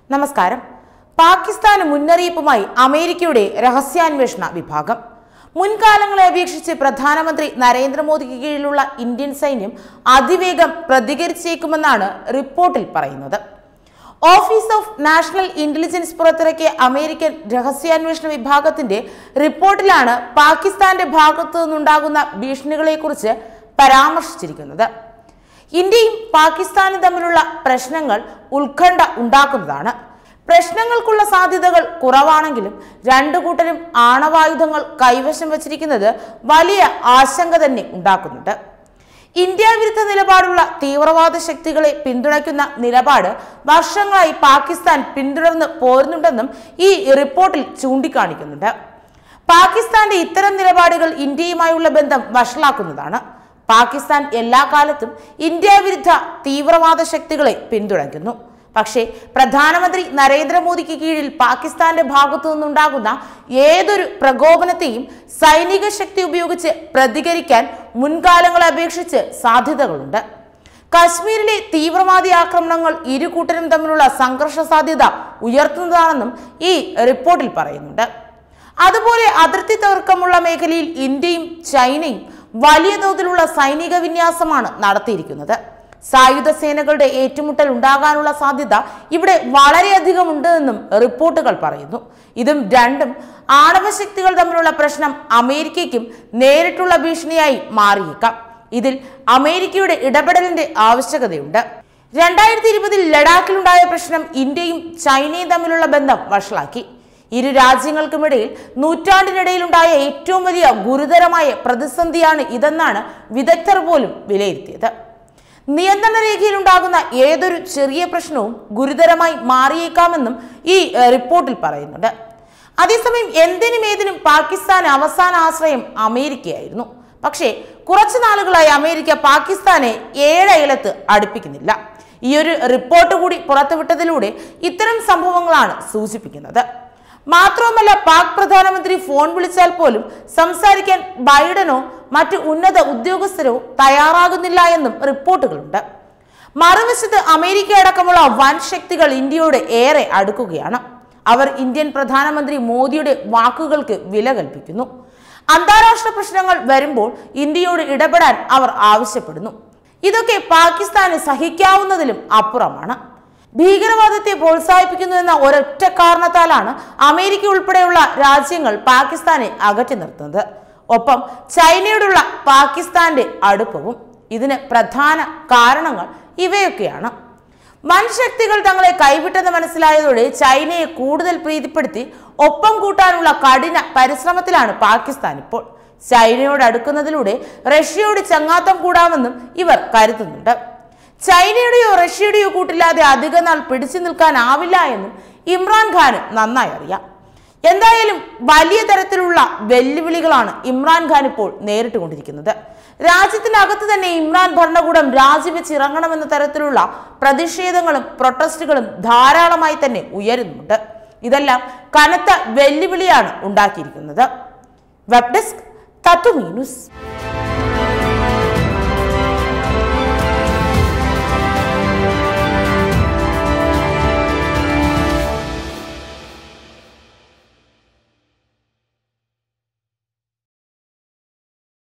നമസ്കാരം പാകിസ്ഥാന് മുന്നറിയിപ്പുമായി അമേരിക്കയുടെ രഹസ്യാന്വേഷണ വിഭാഗം മുൻകാലങ്ങളെ അപേക്ഷിച്ച് പ്രധാനമന്ത്രി നരേന്ദ്രമോദിക്ക് കീഴിലുള്ള ഇന്ത്യൻ സൈന്യം അതിവേഗം പ്രതികരിച്ചേക്കുമെന്നാണ് റിപ്പോർട്ടിൽ പറയുന്നത് ഓഫീസ് ഓഫ് നാഷണൽ ഇന്റലിജൻസ് പുറത്തിറക്കിയ അമേരിക്കൻ രഹസ്യാന്വേഷണ വിഭാഗത്തിന്റെ റിപ്പോർട്ടിലാണ് പാകിസ്ഥാന്റെ ഭാഗത്തു നിന്നുണ്ടാകുന്ന ഭീഷണികളെക്കുറിച്ച് പരാമർശിച്ചിരിക്കുന്നത് ഇന്ത്യയും പാകിസ്ഥാനും തമ്മിലുള്ള പ്രശ്നങ്ങൾ ഉത്കണ്ഠ ഉണ്ടാക്കുന്നതാണ് പ്രശ്നങ്ങൾക്കുള്ള സാധ്യതകൾ കുറവാണെങ്കിലും രണ്ടു കൂട്ടരും ആണവായുധങ്ങൾ കൈവശം വച്ചിരിക്കുന്നത് വലിയ ആശങ്ക തന്നെ ഉണ്ടാക്കുന്നുണ്ട് ഇന്ത്യ വിരുദ്ധ നിലപാടുള്ള തീവ്രവാദ ശക്തികളെ പിന്തുണയ്ക്കുന്ന നിലപാട് വർഷങ്ങളായി പാകിസ്ഥാൻ പിന്തുടർന്ന് പോരുന്നുണ്ടെന്നും ഈ റിപ്പോർട്ടിൽ ചൂണ്ടിക്കാണിക്കുന്നുണ്ട് പാകിസ്ഥാന്റെ ഇത്തരം നിലപാടുകൾ ഇന്ത്യയുമായുള്ള ബന്ധം വഷളാക്കുന്നതാണ് പാകിസ്ഥാൻ എല്ലാ കാലത്തും ഇന്ത്യ വിരുദ്ധ തീവ്രവാദ ശക്തികളെ പിന്തുണയ്ക്കുന്നു പക്ഷേ പ്രധാനമന്ത്രി നരേന്ദ്രമോദിക്ക് കീഴിൽ പാകിസ്ഥാന്റെ ഭാഗത്തു നിന്നുണ്ടാകുന്ന ഏതൊരു പ്രകോപനത്തെയും സൈനിക ശക്തി ഉപയോഗിച്ച് പ്രതികരിക്കാൻ മുൻകാലങ്ങളെ അപേക്ഷിച്ച് സാധ്യതകളുണ്ട് കശ്മീരിലെ തീവ്രവാദി ആക്രമണങ്ങൾ ഇരു കൂട്ടരും തമ്മിലുള്ള സംഘർഷ സാധ്യത ഉയർത്തുന്നതാണെന്നും ഈ റിപ്പോർട്ടിൽ പറയുന്നുണ്ട് അതുപോലെ അതിർത്തി തർക്കമുള്ള മേഖലയിൽ ഇന്ത്യയും ചൈനയും വലിയ തോതിലുള്ള സൈനിക വിന്യാസമാണ് നടത്തിയിരിക്കുന്നത് സായുധ സേനകളുടെ ഏറ്റുമുട്ടൽ ഉണ്ടാകാനുള്ള സാധ്യത ഇവിടെ വളരെയധികം ഉണ്ട് എന്നും റിപ്പോർട്ടുകൾ പറയുന്നു ഇതും രണ്ടും ആണവശക്തികൾ തമ്മിലുള്ള പ്രശ്നം അമേരിക്കയ്ക്കും നേരിട്ടുള്ള ഭീഷണിയായി മാറിയേക്കാം ഇതിൽ അമേരിക്കയുടെ ഇടപെടലിന്റെ ആവശ്യകതയുണ്ട് രണ്ടായിരത്തി ഇരുപതിൽ ലഡാക്കിലുണ്ടായ പ്രശ്നം ഇന്ത്യയും ചൈനയും തമ്മിലുള്ള ബന്ധം വഷളാക്കി ഇരു രാജ്യങ്ങൾക്കുമിടയിൽ നൂറ്റാണ്ടിനിടയിലുണ്ടായ ഏറ്റവും വലിയ ഗുരുതരമായ പ്രതിസന്ധിയാണ് ഇതെന്നാണ് വിദഗ്ധർ പോലും വിലയിരുത്തിയത് നിയന്ത്രണ രേഖയിൽ ഉണ്ടാകുന്ന ഏതൊരു ചെറിയ പ്രശ്നവും ഗുരുതരമായി മാറിയേക്കാമെന്നും ഈ ഏഹ്, റിപ്പോർട്ടിൽ പറയുന്നുണ്ട് അതേസമയം എന്തിനും ഏതിനും പാകിസ്ഥാൻ അവസാന ആശ്രയം അമേരിക്കയായിരുന്നു പക്ഷേ കുറച്ചു നാളുകളായി അമേരിക്ക പാകിസ്ഥാനെ ഏഴയലത്ത് അടുപ്പിക്കുന്നില്ല ഈ ഒരു റിപ്പോർട്ട് കൂടി പുറത്തുവിട്ടതിലൂടെ ഇത്തരം സംഭവങ്ങളാണ് സൂചിപ്പിക്കുന്നത് മാത്രവുമല്ല പാക് പ്രധാനമന്ത്രി ഫോൺ വിളിച്ചാൽ പോലും സംസാരിക്കാൻ ബൈഡനോ മറ്റു ഉന്നത ഉദ്യോഗസ്ഥരോ തയ്യാറാകുന്നില്ല എന്നും റിപ്പോർട്ടുകളുണ്ട് മറുവശത്ത് അമേരിക്ക അടക്കമുള്ള വൻ ശക്തികൾ ഇന്ത്യയോട് ഏറെ അടുക്കുകയാണ് അവർ ഇന്ത്യൻ പ്രധാനമന്ത്രി മോദിയുടെ വാക്കുകൾക്ക് വില കൽപ്പിക്കുന്നു അന്താരാഷ്ട്ര പ്രശ്നങ്ങൾ വരുമ്പോൾ ഇന്ത്യയോട് ഇടപെടാൻ അവർ ആവശ്യപ്പെടുന്നു ഇതൊക്കെ പാകിസ്ഥാന് സഹിക്കാവുന്നതിലും അപ്പുറമാണ് ഭീകരവാദത്തെ പ്രോത്സാഹിപ്പിക്കുന്നു എന്ന ഒരൊറ്റ കാരണത്താലാണ് അമേരിക്ക ഉൾപ്പെടെയുള്ള രാജ്യങ്ങൾ പാകിസ്ഥാനെ അകറ്റി നിർത്തുന്നത് ഒപ്പം ചൈനയോടുള്ള പാകിസ്ഥാന്റെ അടുപ്പവും ഇതിന് പ്രധാന കാരണങ്ങൾ ഇവയൊക്കെയാണ് വൻ ശക്തികൾ തങ്ങളെ കൈവിട്ടെന്ന് മനസ്സിലായതോടെ ചൈനയെ കൂടുതൽ പ്രീതിപ്പെടുത്തി ഒപ്പം കൂട്ടാനുള്ള കഠിന പരിശ്രമത്തിലാണ് പാകിസ്ഥാൻ ഇപ്പോൾ ചൈനയോട് അടുക്കുന്നതിലൂടെ റഷ്യയോട് ചങ്ങാത്തം കൂടാമെന്നും ഇവർ കരുതുന്നുണ്ട് ചൈനയുടെയോ റഷ്യയുടെയോ കൂട്ടില്ലാതെ അധിക നാൾ പിടിച്ചു നിൽക്കാനാവില്ല എന്നും ഇമ്രാൻഖാന് നന്നായി അറിയാം എന്തായാലും വലിയ തരത്തിലുള്ള വെല്ലുവിളികളാണ് ഇമ്രാൻഖാൻ ഇപ്പോൾ നേരിട്ടുകൊണ്ടിരിക്കുന്നത് രാജ്യത്തിനകത്ത് തന്നെ ഇമ്രാൻ ഭരണകൂടം രാജിവെച്ച് ഇറങ്ങണമെന്ന തരത്തിലുള്ള പ്രതിഷേധങ്ങളും പ്രൊട്ടസ്റ്റുകളും ധാരാളമായി തന്നെ ഉയരുന്നുണ്ട് ഇതെല്ലാം കനത്ത വെല്ലുവിളിയാണ് ഉണ്ടാക്കിയിരിക്കുന്നത് വെബ് ഡെസ്ക് തത്വമീ ന്യൂസ്